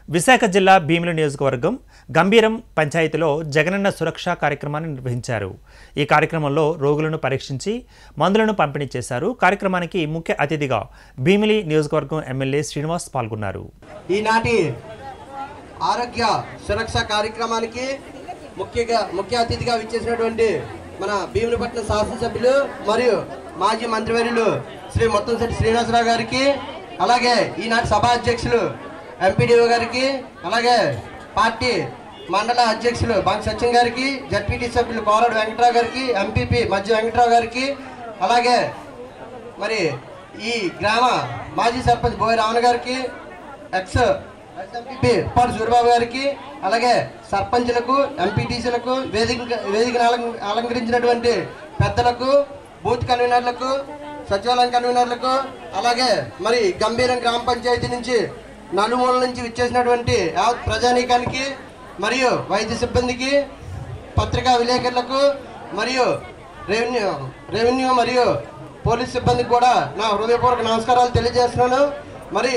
విశాఖ జిల్లా భీమిలి నియోజకవర్గం గంభీరం పంచాయతీలో జగనన్న సురక్ష కార్యక్రమాన్ని నిర్వహించారు ఈ కార్యక్రమంలో రోగులను పరీక్షించి మందులను పంపిణీ చేశారు కార్యక్రమానికి ముఖ్య అతిథిగా భీమిలి నియోజకవర్గం ఎమ్మెల్యే శ్రీనివాస్ పాల్గొన్నారు ఈనాటి ఆరోగ్య సురక్ష కార్యక్రమానికి ముఖ్యంగా ముఖ్య అతిథిగా విచ్చేసినటువంటి మన భీమునిపట్నం శాసనసభ్యులు మరియు మాజీ మంత్రివర్యులు శ్రీ మొత్తంశెట్టి శ్రీనివాసరావు గారికి అలాగే ఈనాటి సభా అధ్యక్షులు ఎంపీడీఓ గారికి అలాగే పార్టీ మండల అధ్యక్షులు బంక్ సత్యం గారికి జడ్పీటీ సభ్యులు కోరడు వెంకట్రావు గారికి ఎంపీపీ మధ్య వెంకట్రావు గారికి అలాగే మరి ఈ గ్రామ మాజీ సర్పంచ్ బోయ రావణ గారికి ఎక్స్ ఎంపీపీ పాడు సూర్యబాబు గారికి అలాగే సర్పంచ్లకు ఎంపీటీసీలకు వేదిక వేదికను అలం- అలంకరించినటువంటి పెద్దలకు బూత్ కన్వీనర్లకు సచివాలయం కన్వీనర్లకు అలాగే మరి గంభీరం గ్రామ పంచాయతీ నుంచి నలుమూల నుంచి విచ్చేసినటువంటి యావత్ ప్రజానీకానికి మరియు వైద్య సిబ్బందికి పత్రికా విలేకరులకు మరియు రెవెన్యూ రెవెన్యూ మరియు పోలీస్ సిబ్బందికి కూడా నా హృదయపూర్వక నమస్కారాలు తెలియజేస్తున్నాను మరి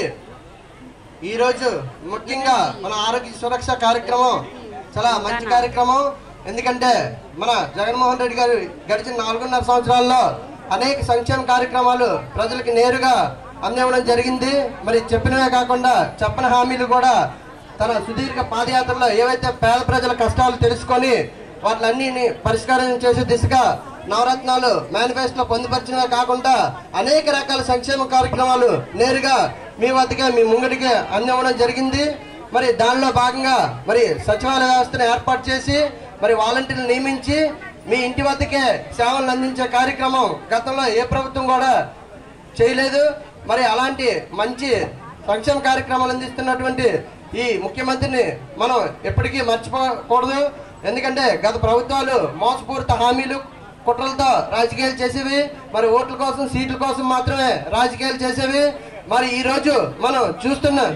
ఈరోజు ముఖ్యంగా మన ఆరోగ్య సురక్ష కార్యక్రమం చాలా మంచి కార్యక్రమం ఎందుకంటే మన జగన్మోహన్ రెడ్డి గారు గడిచిన నాలుగున్నర సంవత్సరాల్లో అనేక సంక్షేమ కార్యక్రమాలు ప్రజలకు నేరుగా అందివ్వడం జరిగింది మరి చెప్పినవే కాకుండా చెప్పని హామీలు కూడా తన సుదీర్ఘ పాదయాత్రలో ఏవైతే పేద ప్రజల కష్టాలు తెలుసుకొని వాటిలన్నీ పరిష్కారం చేసే దిశగా నవరత్నాలు మేనిఫెస్టోలో పొందుపరిచినవే కాకుండా అనేక రకాల సంక్షేమ కార్యక్రమాలు నేరుగా మీ వద్దకే మీ ముంగడికే అందివ్వడం జరిగింది మరి దానిలో భాగంగా మరి సచివాలయ వ్యవస్థను ఏర్పాటు చేసి మరి వాలంటీర్లు నియమించి మీ ఇంటి వద్దకే సేవలను అందించే కార్యక్రమం గతంలో ఏ ప్రభుత్వం కూడా చేయలేదు మరి అలాంటి మంచి సంక్షేమ కార్యక్రమాలు అందిస్తున్నటువంటి ఈ ముఖ్యమంత్రిని మనం ఎప్పటికీ మర్చిపోకూడదు ఎందుకంటే గత ప్రభుత్వాలు మోసపూరిత హామీలు కుట్రలతో రాజకీయాలు చేసేవి మరి ఓట్ల కోసం సీట్ల కోసం మాత్రమే రాజకీయాలు చేసేవి మరి ఈ రోజు మనం చూస్తున్నాం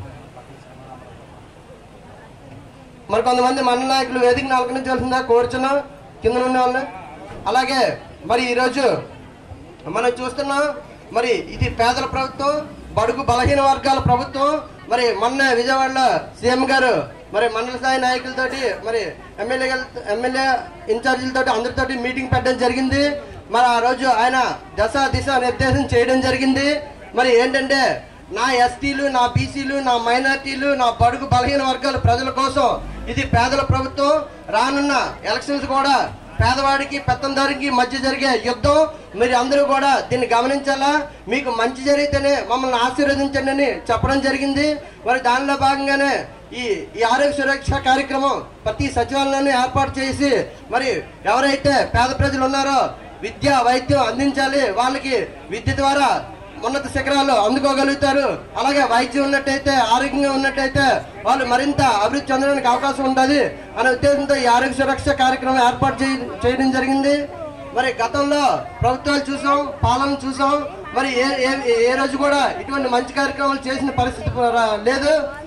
మరి కొంతమంది మండల నాయకులు వేదిక అలంకరించాల్సిందా కోరుచున్నాం కింద ఉన్న వాళ్ళని అలాగే మరి ఈరోజు మనం చూస్తున్నాం మరి ఇది పేదల ప్రభుత్వం బడుగు బలహీన వర్గాల ప్రభుత్వం మరి మొన్న విజయవాడలో సీఎం గారు మరి మండల స్థాయి నాయకులతోటి మరి ఎమ్మెల్యే ఎమ్మెల్యే ఇన్ఛార్జీలతోటి అందరితోటి మీటింగ్ పెట్టడం జరిగింది మరి ఆ రోజు ఆయన దశ దిశ నిర్దేశం చేయడం జరిగింది మరి ఏంటంటే నా ఎస్టీలు నా బీసీలు నా మైనార్టీలు నా బడుగు బలహీన వర్గాల ప్రజల కోసం ఇది పేదల ప్రభుత్వం రానున్న ఎలక్షన్స్ కూడా పేదవాడికి పెత్తందారికి మధ్య జరిగే యుద్ధం మీరు అందరూ కూడా దీన్ని గమనించాలా మీకు మంచి జరిగితేనే మమ్మల్ని ఆశీర్వదించండి అని చెప్పడం జరిగింది మరి దానిలో భాగంగానే ఈ ఈ ఆరోగ్య సురక్ష కార్యక్రమం ప్రతి సచివాలయాన్ని ఏర్పాటు చేసి మరి ఎవరైతే పేద ప్రజలు ఉన్నారో విద్య వైద్యం అందించాలి వాళ్ళకి విద్య ద్వారా ఉన్నత శిఖరాలు అందుకోగలుగుతారు అలాగే వైద్యం ఉన్నట్టయితే ఆరోగ్యంగా ఉన్నట్టయితే వాళ్ళు మరింత అభివృద్ధి చెందడానికి అవకాశం ఉంటుంది అనే ఉద్దేశంతో ఈ ఆరోగ్య సురక్ష కార్యక్రమం ఏర్పాటు చేయ- చేయడం జరిగింది మరి గతంలో ప్రభుత్వాలు చూసాం పాలన చూసాం మరి ఏ ఏ- ఏ రోజు కూడా ఇటువంటి మంచి కార్యక్రమాలు చేసిన పరిస్థితి రా- లేదు